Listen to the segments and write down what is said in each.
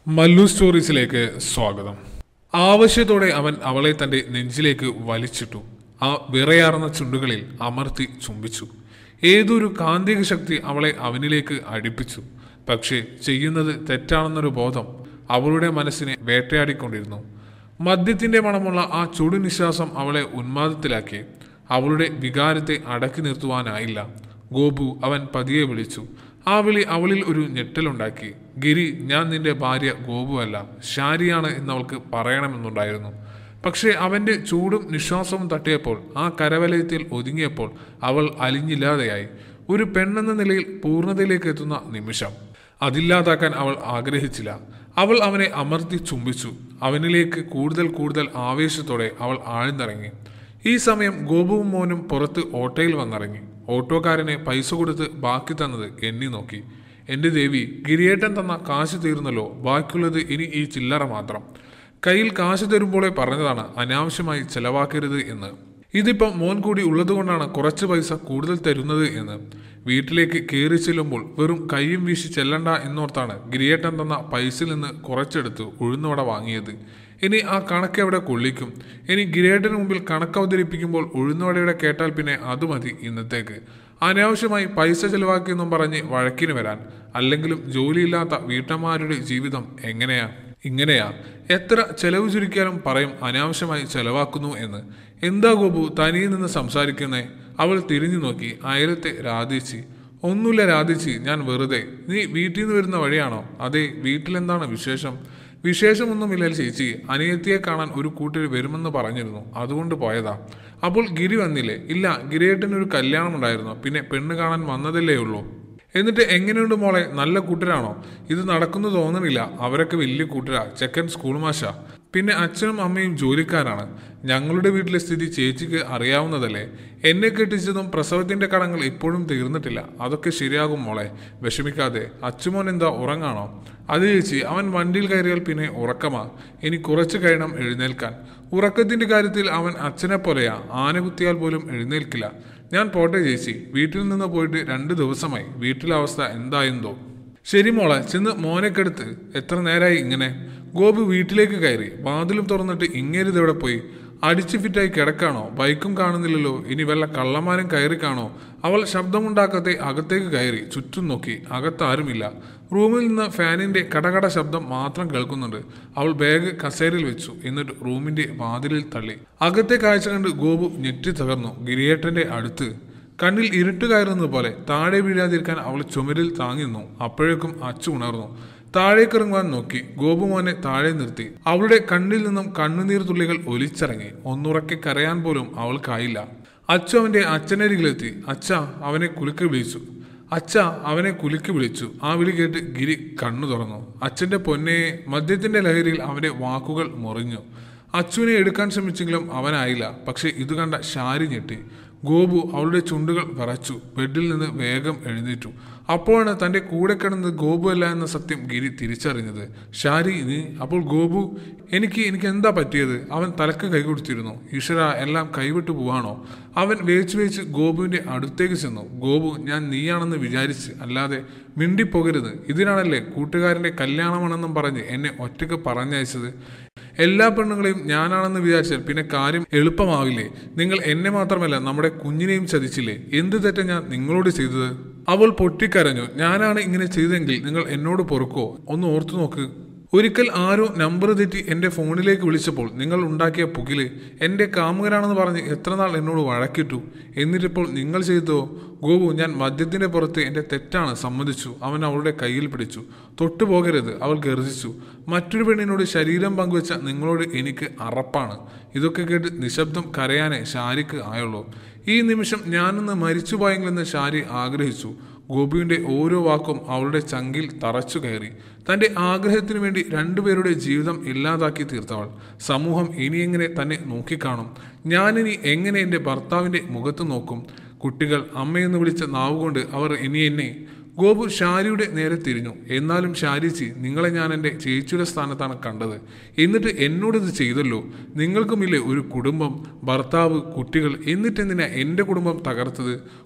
മല്ലു സ്റ്റോറീസിലേക്ക് സ്വാഗതം ആവശ്യത്തോടെ അവൻ അവളെ തന്റെ നെഞ്ചിലേക്ക് വലിച്ചിട്ടു ആ വിറയാർന്ന ചുണ്ടുകളിൽ അമർത്തി ചുംബിച്ചു ഏതൊരു കാന്തിക ശക്തി അവളെ അവനിലേക്ക് അടുപ്പിച്ചു പക്ഷേ ചെയ്യുന്നത് തെറ്റാണെന്നൊരു ബോധം അവളുടെ മനസ്സിനെ വേട്ടയാടിക്കൊണ്ടിരുന്നു മദ്യത്തിന്റെ മണമുള്ള ആ ചുടുനിശ്വാസം അവളെ ഉന്മാദത്തിലാക്കി അവളുടെ വികാരത്തെ അടക്കി നിർത്തുവാനായില്ല ഗോപു അവൻ പതിയെ വിളിച്ചു ആ വിളി അവളിൽ ഒരു ഞെട്ടലുണ്ടാക്കി ഗിരി ഞാൻ നിന്റെ ഭാര്യ ഗോപുവല്ല ശാരിയാണ് എന്നവൾക്ക് പറയണമെന്നുണ്ടായിരുന്നു പക്ഷേ അവന്റെ ചൂടും നിശ്വാസവും തട്ടിയപ്പോൾ ആ കരവലയത്തിൽ ഒതുങ്ങിയപ്പോൾ അവൾ അലിഞ്ഞില്ലാതെയായി ഒരു പെണ്ണെന്ന നിലയിൽ പൂർണ്ണതയിലേക്ക് എത്തുന്ന നിമിഷം അതില്ലാതാക്കാൻ അവൾ ആഗ്രഹിച്ചില്ല അവൾ അവനെ അമർത്തി ചുംബിച്ചു അവനിലേക്ക് കൂടുതൽ കൂടുതൽ ആവേശത്തോടെ അവൾ ആഴ്ന്നിറങ്ങി ഈ സമയം ഗോപുവും മോനും പുറത്ത് ഓട്ടോയിൽ വന്നിറങ്ങി ഓട്ടോക്കാരനെ പൈസ കൊടുത്ത് ബാക്കി തന്നത് എണ്ണി നോക്കി എന്റെ ദേവി ഗിരിയേട്ടൻ തന്ന കാശ് തീർന്നല്ലോ ബാക്കിയുള്ളത് ഇനി ഈ ചില്ലറ മാത്രം കയ്യിൽ കാശ് തരുമ്പോളെ പറഞ്ഞതാണ് അനാവശ്യമായി ചെലവാക്കരുത് എന്ന് ഇതിപ്പം മോൻ കൂടി ഉള്ളതുകൊണ്ടാണ് കുറച്ച് പൈസ കൂടുതൽ തരുന്നത് എന്ന് വീട്ടിലേക്ക് കയറി ചെല്ലുമ്പോൾ വെറും കൈയും വീശി ചെല്ലണ്ട എന്നോർത്താണ് ഗിരിയേട്ടൻ തന്ന പൈസയിൽ നിന്ന് കുറച്ചെടുത്ത് ഉഴുന്നുവട വാങ്ങിയത് ഇനി ആ കണക്ക് എവിടെ കൊള്ളിക്കും ഇനി ഗിരിയേട്ടന് മുമ്പിൽ കണക്ക് അവതരിപ്പിക്കുമ്പോൾ ഉഴുന്നുവടയുടെ കേട്ടാൽ പിന്നെ അത് മതി ഇന്നത്തേക്ക് അനാവശ്യമായി പൈസ ചെലവാക്കിയെന്നും പറഞ്ഞ് വഴക്കിന് വരാൻ അല്ലെങ്കിലും ജോലിയില്ലാത്ത വീട്ടമ്മമാരുടെ ജീവിതം എങ്ങനെയാ ഇങ്ങനെയാ എത്ര ചെലവ് ചുരുക്കിയാലും പറയും അനാവശ്യമായി ചെലവാക്കുന്നു എന്ന് എന്താ ഗോപു തനിയിൽ നിന്ന് സംസാരിക്കുന്നേ അവൾ തിരിഞ്ഞു നോക്കി അയലത്തെ രാധേച്ചി ഒന്നുമില്ല രാധേച്ചി ഞാൻ വെറുതെ നീ വീട്ടിൽ നിന്ന് വരുന്ന വഴിയാണോ അതെ വീട്ടിലെന്താണ് വിശേഷം വിശേഷമൊന്നുമില്ല ചേച്ചി അനിയത്തിയെ കാണാൻ ഒരു കൂട്ടർ വരുമെന്ന് പറഞ്ഞിരുന്നു അതുകൊണ്ട് പോയതാ അപ്പോൾ ഗിരി വന്നില്ലേ ഇല്ല ഗിരിയേട്ടനൊരു കല്യാണം ഉണ്ടായിരുന്നു പിന്നെ പെണ്ണ് കാണാൻ വന്നതല്ലേ ഉള്ളൂ എന്നിട്ട് എങ്ങനെയുണ്ട് മോളെ നല്ല കൂട്ടരാണോ ഇത് നടക്കുന്നു തോന്നണില്ല അവരൊക്കെ വലിയ കൂട്ടരാ ചെക്കൻ സ്കൂൾ മാഷ പിന്നെ അച്ഛനും അമ്മയും ജോലിക്കാരാണ് ഞങ്ങളുടെ വീട്ടിലെ സ്ഥിതി ചേച്ചിക്ക് അറിയാവുന്നതല്ലേ എന്നെ കെട്ടിച്ചതും പ്രസവത്തിന്റെ കടങ്ങൾ ഇപ്പോഴും തീർന്നിട്ടില്ല അതൊക്കെ ശരിയാകും മോളെ വിഷമിക്കാതെ അച്ചുമോൻ എന്താ ഉറങ്ങാണോ അത് ചേച്ചി അവൻ വണ്ടിയിൽ കയറിയാൽ പിന്നെ ഉറക്കമാ ഇനി കുറച്ചു കഴിയണം എഴുന്നേൽക്കാൻ ഉറക്കത്തിന്റെ കാര്യത്തിൽ അവൻ അച്ഛനെ പോലെയാ ആന കുത്തിയാൽ പോലും എഴുന്നേൽക്കില്ല ഞാൻ പോട്ടെ ചേച്ചി വീട്ടിൽ നിന്ന് പോയിട്ട് രണ്ട് ദിവസമായി വീട്ടിലെ അവസ്ഥ എന്തായെന്തോ ശരി മോളെ ചെന്ന് മോനെക്കെടുത്ത് എത്ര നേരമായി ഇങ്ങനെ ഗോപി വീട്ടിലേക്ക് കയറി വാതിലും തുറന്നിട്ട് ഇങ്ങേരിത് എവിടെ പോയി അടിച്ചു ഫിറ്റായി കിടക്കാണോ ബൈക്കും കാണുന്നില്ലല്ലോ ഇനി വല്ല കള്ളന്മാരും കയറി കാണോ അവൾ ശബ്ദമുണ്ടാക്കാതെ അകത്തേക്ക് കയറി ചുറ്റും നോക്കി അകത്താരുമില്ല റൂമിൽ നിന്ന് ഫാനിന്റെ കടകട ശബ്ദം മാത്രം കേൾക്കുന്നുണ്ട് അവൾ ബാഗ് കസേരയിൽ വെച്ചു എന്നിട്ട് റൂമിന്റെ വാതിലിൽ തള്ളി അകത്തെ കാഴ്ച കണ്ട് ഗോപു ഞെട്ടി തകർന്നു ഗിരിയേട്ടന്റെ അടുത്ത് കണ്ണിൽ ഇരുട്ട് കയറുന്നത് പോലെ താഴെ വീഴാതിരിക്കാൻ അവൾ ചുമരിൽ താങ്ങി നിന്നു അപ്പോഴേക്കും അച്ചു ഉണർന്നു താഴേക്കിറങ്ങുവാൻ നോക്കി ഗോപുമോനെ താഴെ നിർത്തി അവളുടെ കണ്ണിൽ നിന്നും കണ്ണുനീർ തുള്ളികൾ ഒലിച്ചിറങ്ങി ഒന്നുറക്കെ കരയാൻ പോലും അവൾക്കായില്ല അച്ചു അവന്റെ അച്ഛനരികിലെത്തി അച്ഛ അവനെ കുലുക്കി വിളിച്ചു അച്ഛ അവനെ കുലുക്കി വിളിച്ചു ആ വിളി കേട്ട് ഗിരി കണ്ണു തുറന്നു അച്ഛന്റെ പൊന്നെ മദ്യത്തിന്റെ ലഹരിയിൽ അവന്റെ വാക്കുകൾ മുറിഞ്ഞു അച്ചുവിനെ എടുക്കാൻ ശ്രമിച്ചെങ്കിലും അവനായില്ല പക്ഷെ ഇത് കണ്ട ഷാരി ഞെട്ടി ഗോപു അവളുടെ ചുണ്ടുകൾ വിറച്ചു ബെഡിൽ നിന്ന് വേഗം എഴുന്നേറ്റു അപ്പോഴാണ് തന്റെ കൂടെ കിടന്നത് ഗോപു അല്ല എന്ന സത്യം ഗിരി തിരിച്ചറിഞ്ഞത് ഷാരി നീ അപ്പോൾ ഗോപു എനിക്ക് എനിക്ക് എന്താ പറ്റിയത് അവൻ തലക്ക് കൈ കൊടുത്തിരുന്നു ഈശ്വര എല്ലാം കൈവിട്ടു പോവാണോ അവൻ വേച്ച് വേച്ച് ഗോപുവിന്റെ അടുത്തേക്ക് ചെന്നു ഗോപു ഞാൻ നീയാണെന്ന് വിചാരിച്ച് അല്ലാതെ മിണ്ടിപ്പോകരുത് ഇതിനാണല്ലേ കൂട്ടുകാരന്റെ കല്യാണമാണെന്നും പറഞ്ഞ് എന്നെ ഒറ്റയ്ക്ക് പറഞ്ഞയച്ചത് എല്ലാ പെണ്ണുങ്ങളെയും ഞാനാണെന്ന് വിചാരിച്ചാൽ പിന്നെ കാര്യം എളുപ്പമാവില്ലേ നിങ്ങൾ എന്നെ മാത്രമല്ല നമ്മുടെ കുഞ്ഞിനെയും ചതിച്ചില്ലേ എന്ത് തെറ്റ ഞാൻ നിങ്ങളോട് ചെയ്തത് അവൾ പൊട്ടിക്കരഞ്ഞു ഞാനാണ് ഇങ്ങനെ ചെയ്തെങ്കിൽ നിങ്ങൾ എന്നോട് പൊറുക്കോ ഒന്ന് ഓർത്തു നോക്ക് ഒരിക്കൽ ആരോ നമ്പർ തെറ്റി എൻ്റെ ഫോണിലേക്ക് വിളിച്ചപ്പോൾ നിങ്ങൾ ഉണ്ടാക്കിയ പുകില് എൻ്റെ കാമുകനാണെന്ന് പറഞ്ഞ് എത്ര നാൾ എന്നോട് വഴക്കിട്ടു എന്നിട്ടിപ്പോൾ നിങ്ങൾ ചെയ്തോ ഗോപു ഞാൻ മദ്യത്തിൻ്റെ പുറത്ത് എൻ്റെ തെറ്റാണ് സമ്മതിച്ചു അവൻ അവളുടെ കയ്യിൽ പിടിച്ചു തൊട്ടു പോകരുത് അവൾ ഗർജിച്ചു മറ്റൊരു പെണ്ണിനോട് ശരീരം പങ്കുവെച്ച നിങ്ങളോട് എനിക്ക് അറപ്പാണ് ഇതൊക്കെ കേട്ട് നിശബ്ദം കരയാനേ ഷാരിക്ക് ആയുള്ളൂ ഈ നിമിഷം ഞാനൊന്ന് മരിച്ചുപോയെങ്കിലെന്ന് ഷാരി ആഗ്രഹിച്ചു ഗോപിയുടെ ഓരോ വാക്കും അവളുടെ ചങ്കിൽ തറച്ചു കയറി തന്റെ ആഗ്രഹത്തിനു വേണ്ടി രണ്ടുപേരുടെ ജീവിതം ഇല്ലാതാക്കി തീർത്തവൾ സമൂഹം ഇനി എങ്ങനെ തന്നെ നോക്കിക്കാണും ഞാനിനി എങ്ങനെ എൻ്റെ ഭർത്താവിൻ്റെ മുഖത്ത് നോക്കും കുട്ടികൾ അമ്മയെന്ന് വിളിച്ച നാവുകൊണ്ട് അവർ ഇനി എന്നെ ഗോപു ഷാരിയുടെ നേരെ തിരിഞ്ഞു എന്നാലും ഷാരിച്ചി നിങ്ങളെ ഞാൻ എൻ്റെ ചേച്ചിയുടെ സ്ഥാനത്താണ് കണ്ടത് എന്നിട്ട് എന്നോടിത് ചെയ്തല്ലോ നിങ്ങൾക്കുമില്ലേ ഒരു കുടുംബം ഭർത്താവ് കുട്ടികൾ എന്നിട്ടെന്തിനാ എൻ്റെ കുടുംബം തകർത്തത്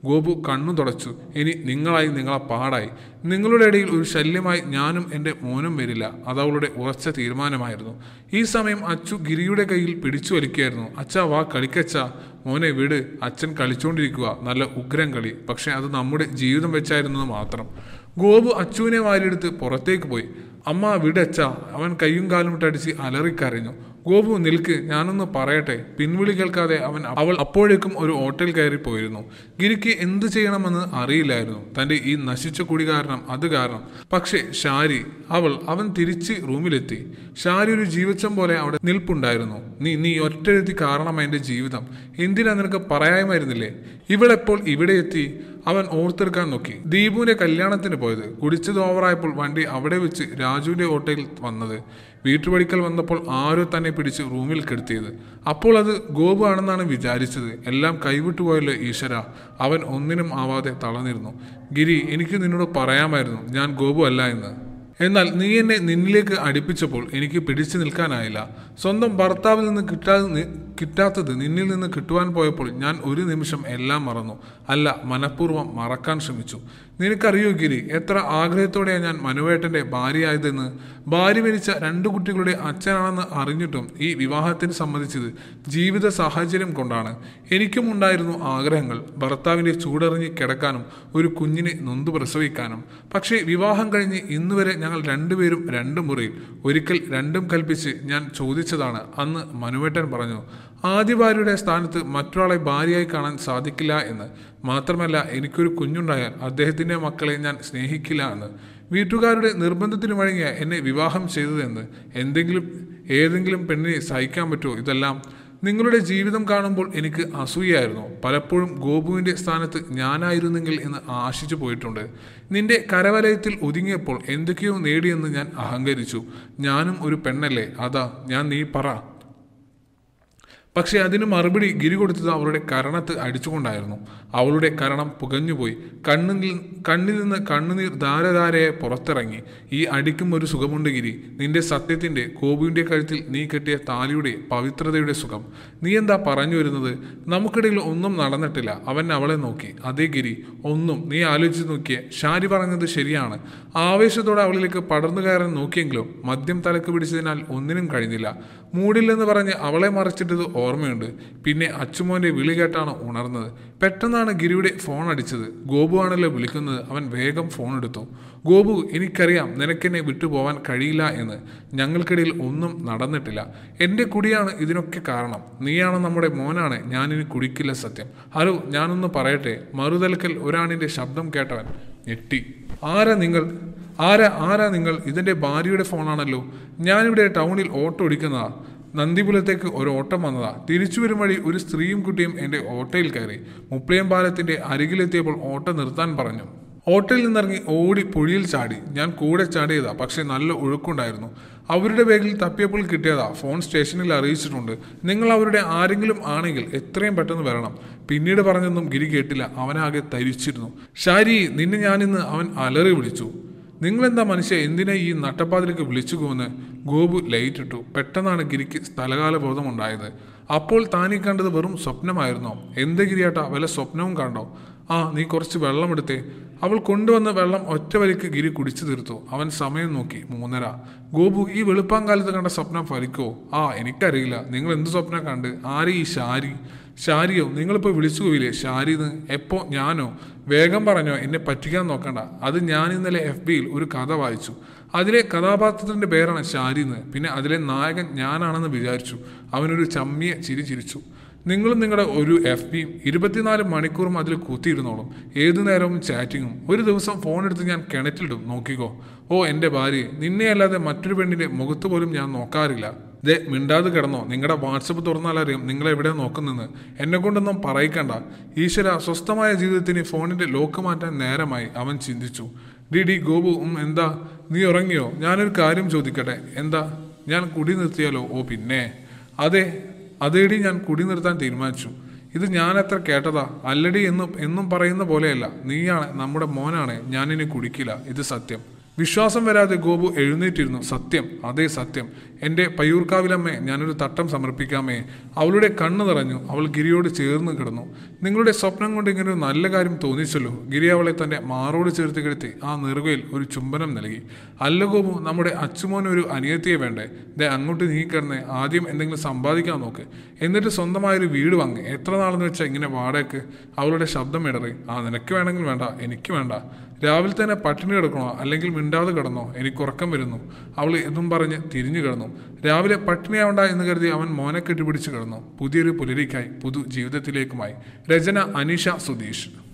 ഗോപു കണ്ണു തുടച്ചു ഇനി നിങ്ങളായി നിങ്ങളെ പാടായി നിങ്ങളുടെ ഇടയിൽ ഒരു ശല്യമായി ഞാനും എൻ്റെ മോനും വരില്ല അത് അവളുടെ ഉറച്ച തീരുമാനമായിരുന്നു ഈ സമയം അച്ചു ഗിരിയുടെ കയ്യിൽ പിടിച്ചു വലിക്കുകയായിരുന്നു അച്ഛാ വാ കളിക്കച്ച മോനെ വിട് അച്ഛൻ കളിച്ചുകൊണ്ടിരിക്കുക നല്ല ഉഗ്രം കളി പക്ഷെ അത് നമ്മുടെ ജീവിതം വെച്ചായിരുന്നത് മാത്രം ഗോപു അച്ചുവിനെ വാരിയെടുത്ത് പുറത്തേക്ക് പോയി അമ്മ വിടച്ച അവൻ കയ്യും കാലും ഇട്ടടിച്ച് അലറിക്കരഞ്ഞു ഗോപു നിൽക്ക് ഞാനൊന്ന് പറയട്ടെ പിൻവിളി കേൾക്കാതെ അവൻ അവൾ അപ്പോഴേക്കും ഒരു ഹോട്ടൽ കയറി പോയിരുന്നു ഗിരിക്ക് എന്തു ചെയ്യണമെന്ന് അറിയില്ലായിരുന്നു തന്റെ ഈ നശിച്ച കുടി കാരണം അത് കാരണം പക്ഷേ ഷാരി അവൾ അവൻ തിരിച്ച് റൂമിലെത്തി ഷാരി ഒരു ജീവച്ചം പോലെ അവിടെ നിൽപ്പുണ്ടായിരുന്നു നീ നീ ഒറ്റയെത്തി കാരണം എന്റെ ജീവിതം എന്തിനാ നിനക്ക് പറയാമായിരുന്നില്ലേ ഇവളെപ്പോൾ ഇവിടെ എത്തി അവൻ ഓർത്തെടുക്കാൻ നോക്കി ദീപുവിന്റെ കല്യാണത്തിന് പോയത് കുടിച്ചത് ഓവറായപ്പോൾ വണ്ടി അവിടെ വെച്ച് രാജുവിന്റെ ഓട്ടോയിൽ വന്നത് വീട്ടുപടിക്കൽ വന്നപ്പോൾ ആരോ തന്നെ പിടിച്ച് റൂമിൽ കെടുത്തിയത് അപ്പോൾ അത് ഗോപു ആണെന്നാണ് വിചാരിച്ചത് എല്ലാം കൈവിട്ടുപോയല്ലോ ഈശ്വര അവൻ ഒന്നിനും ആവാതെ തളർന്നിരുന്നു ഗിരി എനിക്ക് നിന്നോട് പറയാമായിരുന്നു ഞാൻ ഗോപു അല്ല എന്ന് എന്നാൽ നീ എന്നെ നിന്നിലേക്ക് അടുപ്പിച്ചപ്പോൾ എനിക്ക് പിടിച്ചു നിൽക്കാനായില്ല സ്വന്തം ഭർത്താവിൽ നിന്ന് കിട്ടാതെ നി- കിട്ടാത്തത് നിന്നിൽ നിന്ന് കിട്ടുവാൻ പോയപ്പോൾ ഞാൻ ഒരു നിമിഷം എല്ലാം മറന്നു അല്ല മനഃപൂർവ്വം മറക്കാൻ ശ്രമിച്ചു നിനക്കറിയോ ഗിരി എത്ര ആഗ്രഹത്തോടെയാണ് ഞാൻ മനുവേട്ടന്റെ ഭാര്യയായതെന്ന് ഭാര്യ മരിച്ച രണ്ടു കുട്ടികളുടെ അച്ഛനാണെന്ന് അറിഞ്ഞിട്ടും ഈ വിവാഹത്തിന് സമ്മതിച്ചത് ജീവിത സാഹചര്യം കൊണ്ടാണ് എനിക്കും ഉണ്ടായിരുന്നു ആഗ്രഹങ്ങൾ ഭർത്താവിന്റെ ചൂടറിഞ്ഞ് കിടക്കാനും ഒരു കുഞ്ഞിനെ നൊന്തു പ്രസവിക്കാനും പക്ഷേ വിവാഹം കഴിഞ്ഞ് ഇന്നുവരെ ഞങ്ങൾ രണ്ടുപേരും രണ്ട് മുറിയിൽ ഒരിക്കൽ രണ്ടും കൽപ്പിച്ച് ഞാൻ ചോദിച്ചതാണ് അന്ന് മനുവേട്ടൻ പറഞ്ഞു ആദ്യ ഭാര്യയുടെ സ്ഥാനത്ത് മറ്റൊരാളെ ഭാര്യയായി കാണാൻ സാധിക്കില്ല എന്ന് മാത്രമല്ല എനിക്കൊരു കുഞ്ഞുണ്ടായാൽ അദ്ദേഹത്തിൻ്റെ മക്കളെ ഞാൻ സ്നേഹിക്കില്ല എന്ന് വീട്ടുകാരുടെ നിർബന്ധത്തിന് വഴങ്ങിയ എന്നെ വിവാഹം ചെയ്തതെന്ന് എന്തെങ്കിലും ഏതെങ്കിലും പെണ്ണിനെ സഹിക്കാൻ പറ്റുമോ ഇതെല്ലാം നിങ്ങളുടെ ജീവിതം കാണുമ്പോൾ എനിക്ക് അസൂയായിരുന്നു പലപ്പോഴും ഗോപുവിൻ്റെ സ്ഥാനത്ത് ഞാനായിരുന്നെങ്കിൽ എന്ന് ആശിച്ചു പോയിട്ടുണ്ട് നിന്റെ കരവലയത്തിൽ ഒതുങ്ങിയപ്പോൾ എന്തൊക്കെയോ നേടിയെന്ന് ഞാൻ അഹങ്കരിച്ചു ഞാനും ഒരു പെണ്ണല്ലേ അതാ ഞാൻ നീ പറ പക്ഷെ അതിന് മറുപടി ഗിരി കൊടുത്തത് അവളുടെ കരണത്ത് അടിച്ചുകൊണ്ടായിരുന്നു അവളുടെ കരണം പുകഞ്ഞുപോയി കണ്ണിൽ കണ്ണിൽ നിന്ന് കണ്ണുനീർ ധാരധാരയെ പുറത്തിറങ്ങി ഈ അടിക്കും ഒരു സുഖമുണ്ട് ഗിരി നിന്റെ സത്യത്തിന്റെ കോബുവിന്റെ കഴുത്തിൽ നീ കെട്ടിയ താലിയുടെ പവിത്രതയുടെ സുഖം നീ എന്താ പറഞ്ഞു വരുന്നത് നമുക്കിടയിൽ ഒന്നും നടന്നിട്ടില്ല അവൻ അവളെ നോക്കി അതേ ഗിരി ഒന്നും നീ ആലോചിച്ച് നോക്കിയേ ഷാരി പറഞ്ഞത് ശരിയാണ് ആവേശത്തോടെ അവളിലേക്ക് പടർന്നു കയറാൻ നോക്കിയെങ്കിലും മദ്യം തലക്ക് പിടിച്ചതിനാൽ ഒന്നിനും കഴിഞ്ഞില്ല മൂടില്ലെന്ന് പറഞ്ഞ് അവളെ മറിച്ചിട്ടത് ഓർമ്മയുണ്ട് പിന്നെ അച്ചുമോന്റെ വിളി കേട്ടാണ് ഉണർന്നത് പെട്ടെന്നാണ് ഗിരിയുടെ ഫോൺ അടിച്ചത് ഗോപു ആണല്ലോ വിളിക്കുന്നത് അവൻ വേഗം ഫോൺ എടുത്തു ഗോപു എനിക്കറിയാം നിനക്കെന്നെ വിട്ടുപോവാൻ കഴിയില്ല എന്ന് ഞങ്ങൾക്കിടയിൽ ഒന്നും നടന്നിട്ടില്ല എൻ്റെ കുടിയാണ് ഇതിനൊക്കെ കാരണം നീയാണ് നമ്മുടെ മോനാണ് ഞാനിനി കുടിക്കില്ല സത്യം ഹലോ ഞാനൊന്ന് പറയട്ടെ മറുതലക്കൽ ഒരാണിൻ്റെ ശബ്ദം കേട്ടവൻ ഞെട്ടി ആരാ നിങ്ങൾ ആരാ ആരാ നിങ്ങൾ ഇതിൻ്റെ ഭാര്യയുടെ ഫോണാണല്ലോ ഞാനിവിടെ ടൗണിൽ ഓട്ടോ ഓടിക്കുന്നതാ നന്ദിപുലത്തേക്ക് ഒരു ഓട്ടം വന്നതാ തിരിച്ചു വരും വഴി ഒരു സ്ത്രീയും കുട്ടിയും എൻ്റെ ഓട്ടോയിൽ കയറി മുപ്ലിയം പാലത്തിൻ്റെ അരികിലെത്തിയപ്പോൾ ഓട്ടോ നിർത്താൻ പറഞ്ഞു ഓട്ടോയിൽ നിന്നിറങ്ങി ഓടി പുഴയിൽ ചാടി ഞാൻ കൂടെ ചാടിയതാ പക്ഷെ നല്ല ഒഴുക്കുണ്ടായിരുന്നു അവരുടെ ബാഗിൽ തപ്പിയപ്പോൾ കിട്ടിയതാ ഫോൺ സ്റ്റേഷനിൽ അറിയിച്ചിട്ടുണ്ട് നിങ്ങൾ അവരുടെ ആരെങ്കിലും ആണെങ്കിൽ എത്രയും പെട്ടെന്ന് വരണം പിന്നീട് പറഞ്ഞൊന്നും ഗിരി കേട്ടില്ല അവനാകെ തരിച്ചിരുന്നു ഷാരി നിന്നെ ഞാനിന്ന് അവൻ അലറി വിളിച്ചു നിങ്ങളെന്താ മനുഷ്യ എന്തിനാ ഈ നട്ടപ്പാതിലേക്ക് വിളിച്ചു പോകുന്നത് ഗോപു ലൈറ്റ് ഇട്ടു പെട്ടെന്നാണ് ഗിരിക്ക് സ്ഥലകാല ബോധമുണ്ടായത് അപ്പോൾ താനീ കണ്ടത് വെറും സ്വപ്നമായിരുന്നോ എന്ത് ഗിരിയാട്ടാ വല്ല സ്വപ്നവും കണ്ടോ ആ നീ കുറച്ച് വെള്ളം എടുത്തേ അവൾ കൊണ്ടുവന്ന വെള്ളം ഒറ്റ വലിക്ക് ഗിരി കുടിച്ചു തീർത്തു അവൻ സമയം നോക്കി മൂന്നര ഗോപു ഈ വെളുപ്പാങ്കാലത്ത് കണ്ട സ്വപ്നം ഫലിക്കോ ആ എനിക്കറിയില്ല നിങ്ങൾ എന്ത് സ്വപ്നം കണ്ട് ആരെ ഈ ഷാരി ഷാരിയോ നിങ്ങളിപ്പോൾ വിളിച്ചു പോയില്ലേ ഷാരിന്ന് എപ്പോ ഞാനോ വേഗം പറഞ്ഞോ എന്നെ പറ്റിക്കാൻ നോക്കണ്ട അത് ഞാൻ ഇന്നലെ എഫ് ബിയിൽ ഒരു കഥ വായിച്ചു അതിലെ കഥാപാത്രത്തിന്റെ പേരാണ് ഷാരിന്ന് പിന്നെ അതിലെ നായകൻ ഞാനാണെന്ന് വിചാരിച്ചു അവനൊരു ചമ്മിയ ചിരി ചിരിച്ചു നിങ്ങളും നിങ്ങളുടെ ഒരു എഫ് ബിയും ഇരുപത്തിനാല് മണിക്കൂറും അതിൽ കൂത്തിയിരുന്നോളും ഏതു നേരവും ചാറ്റിങ്ങും ഒരു ദിവസം ഫോൺ എടുത്ത് ഞാൻ കിണറ്റിലിടും നോക്കിക്കോ ഓ എൻ്റെ ഭാര്യ നിന്നെ അല്ലാതെ മറ്റൊരു പെണ്ണിന്റെ മുഖത്ത് പോലും ഞാൻ നോക്കാറില്ല ദേ മിണ്ടാതെ കിടന്നോ നിങ്ങളുടെ വാട്സപ്പ് തുറന്നാലറിയാം നിങ്ങൾ എവിടെ നോക്കുന്നെന്ന് എന്നെ കൊണ്ടൊന്നും പറയിക്കണ്ട ഈശ്വര സ്വസ്ഥമായ ജീവിതത്തിന് ഫോണിന്റെ ലോക്ക് മാറ്റാൻ നേരമായി അവൻ ചിന്തിച്ചു ഡി ഡി ഗോപു ഉം, എന്താ നീ ഉറങ്ങിയോ ഞാനൊരു കാര്യം ചോദിക്കട്ടെ എന്താ ഞാൻ കുടി നിർത്തിയാലോ ഓ പിന്നെ അതെ അതേടി ഞാൻ കുടി നിർത്താൻ തീരുമാനിച്ചു ഇത് ഞാൻ എത്ര കേട്ടതാ അല്ലടി എന്നും എന്നും പറയുന്ന പോലെയല്ല നീയാണ് നമ്മുടെ മോനാണ് ഞാനിനി കുടിക്കില്ല ഇത് സത്യം വിശ്വാസം വരാതെ ഗോപു എഴുന്നേറ്റിരുന്നു സത്യം അതേ സത്യം എൻ്റെ പയ്യൂർക്കാവിലമ്മേ ഞാനൊരു തട്ടം സമർപ്പിക്കാമേ അവളുടെ കണ്ണ് നിറഞ്ഞു അവൾ ഗിരിയോട് ചേർന്ന് കിടന്നു നിങ്ങളുടെ സ്വപ്നം കൊണ്ട് ഇങ്ങനെ ഒരു നല്ല കാര്യം തോന്നിച്ചല്ലോ ഗിരി അവളെ തൻ്റെ മാറോട് ചേർത്ത് കിടത്തി ആ നെറുകയിൽ ഒരു ചുംബനം നൽകി അല്ല ഗോപു നമ്മുടെ അച്ചുമോന് ഒരു അനിയത്തിയെ വേണ്ടേ ദേ അങ്ങോട്ട് നീക്കിക്കിടന്നേ ആദ്യം എന്തെങ്കിലും സമ്പാദിക്കാൻ നോക്ക് എന്നിട്ട് സ്വന്തമായൊരു വീട് വാങ്ങി എത്ര നാളെന്ന് വെച്ചാൽ ഇങ്ങനെ വാടകയ്ക്ക് അവളുടെ ശബ്ദം ഇടറി ആ നിനക്ക് വേണമെങ്കിൽ വേണ്ട എനിക്ക് വേണ്ട രാവിലെ തന്നെ പട്ടിണി കിടക്കണോ അല്ലെങ്കിൽ മിണ്ടാതെ കിടന്നോ എനിക്ക് ഉറക്കം വരുന്നു അവൾ ഇതും പറഞ്ഞ് തിരിഞ്ഞു കിടന്നു രാവിലെ പട്ടിണിയാവണ്ട എന്ന് കരുതി അവൻ മോനെ കെട്ടിപ്പിടിച്ച് കിടന്നു പുതിയൊരു പുലരിക്കായി പുതു ജീവിതത്തിലേക്കുമായി രചന അനീഷ സുധീഷ്